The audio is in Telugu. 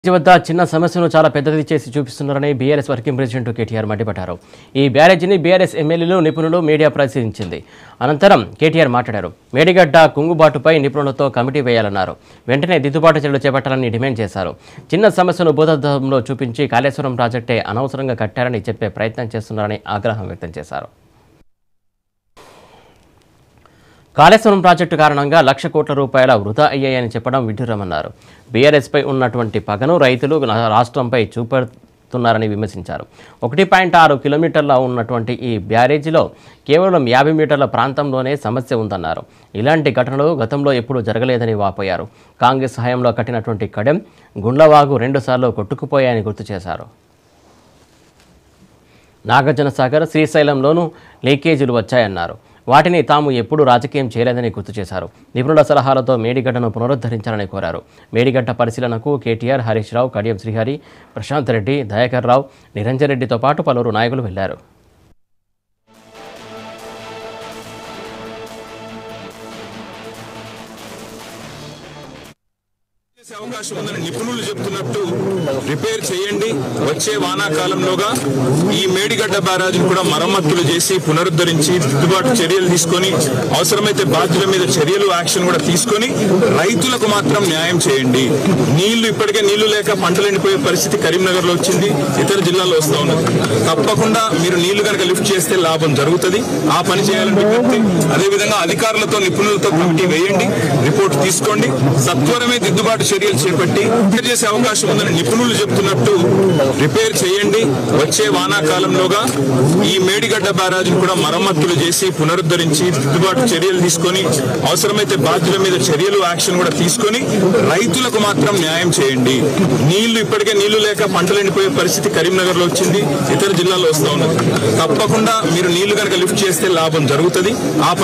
బ్యారేజీ వద్ద చిన్న సమస్యను చాలా పెద్దది చేసి చూపిస్తున్నారని బీఆర్ఎస్ వర్కింగ్ ప్రెసిడెంట్ కేటీఆర్ మండిపడ్డారు ఈ బ్యారేజీని బీఆర్ఎస్ ఎమ్మెల్యేలు నిపుణులు మీడియా పరిశీలించింది అనంతరం కేటీఆర్ మాట్లాడారు మేడిగడ్డ కుంగుబాటుపై నిపుణులతో కమిటీ వేయాలన్నారు వెంటనే దిద్దుబాటు చర్యలు చేపట్టాలని డిమాండ్ చేశారు చిన్న సమస్యను భూతద్దంలో చూపించి కాళేశ్వరం ప్రాజెక్టే అనవసరంగా కట్టారని చెప్పే ప్రయత్నం చేస్తున్నారని ఆగ్రహం వ్యక్తం చేశారు కాళేశ్వరం ప్రాజెక్టు కారణంగా లక్ష కోట్ల రూపాయల వృధా అయ్యాయని చెప్పడం విడ్డూరమన్నారు బీఆర్ఎస్పై ఉన్నటువంటి పగను రైతులు నా- రాష్ట్రంపై చూపెడుతున్నారని విమర్శించారు ఒకటి పాయింట్ ఆరు కిలోమీటర్ల ఉన్నటువంటి ఈ బ్యారేజీలో కేవలం యాభై మీటర్ల ప్రాంతంలోనే సమస్య ఉందన్నారు ఇలాంటి ఘటనలు గతంలో ఎప్పుడూ జరగలేదని వాపోయారు కాంగ్రెస్ హయాంలో కట్టినటువంటి కడెం గుండ్లవాగు రెండుసార్లు కొట్టుకుపోయాయని గుర్తు చేశారు నాగార్జున సాగర్ శ్రీశైలంలోనూ లీకేజీలు వచ్చాయన్నారు వాటిని తాము ఎప్పుడూ రాజకీయం చేయలేదని గుర్తు చేశారు నిపుణుల సలహాలతో మేడిగడ్డను పునరుద్ధరించాలని కోరారు మేడిగడ్డ పరిశీలనకు కేటీఆర్ హరీష్ రావు కడియం శ్రీహరి ప్రశాంత్ రెడ్డి దయాకర్ రావు నిరంజన్ రెడ్డితో పాటు పలువురు నాయకులు వెళ్లారు చేసే అవకాశం ఉందని నిపుణులు చెప్తున్నట్టు రిపేర్ చేయండి వచ్చే వానాకాలంలోగా ఈ మేడిగడ్డ బ్యారాజ్ను కూడా మరమ్మతులు చేసి పునరుద్ధరించి దిద్దుబాటు చర్యలు తీసుకొని అవసరమైతే బాధ్యుల మీద చర్యలు యాక్షన్ కూడా తీసుకొని రైతులకు మాత్రం న్యాయం చేయండి నీళ్లు ఇప్పటికే నీళ్లు లేక పంటలు ఎండిపోయే పరిస్థితి కరీంనగర్ లో వచ్చింది ఇతర జిల్లాల్లో వస్తూ ఉన్నది తప్పకుండా మీరు నీళ్లు కనుక లిఫ్ట్ చేస్తే లాభం జరుగుతుంది ఆ పని చేయాలని విజ్ఞప్తి అదేవిధంగా అధికారులతో నిపుణులతో కమిటీ వేయండి రిపోర్ట్ తీసుకోండి సత్వరమే దిద్దుబాటు చర్యలు చేపట్టి రిపేర్ చేసే అవకాశం ఉందని నిపుణులు చెప్తున్నట్టు రిపేర్ చేయండి వచ్చే వానాకాలంలోగా ఈ మేడిగడ్డ బ్యారాజ్ను కూడా మరమ్మతులు చేసి పునరుద్ధరించి దిద్దుబాటు చర్యలు తీసుకొని అవసరమైతే బాధ్యుల మీద చర్యలు యాక్షన్ కూడా తీసుకొని రైతులకు మాత్రం న్యాయం చేయండి నీళ్లు ఇప్పటికే నీళ్లు లేక పంటలు ఎండిపోయే పరిస్థితి కరీంనగర్ లో వచ్చింది ఇతర జిల్లాల్లో వస్తూ ఉన్నది తప్పకుండా మీరు నీళ్లు కనుక లిఫ్ట్ చేస్తే లాభం జరుగుతుంది ఆ పని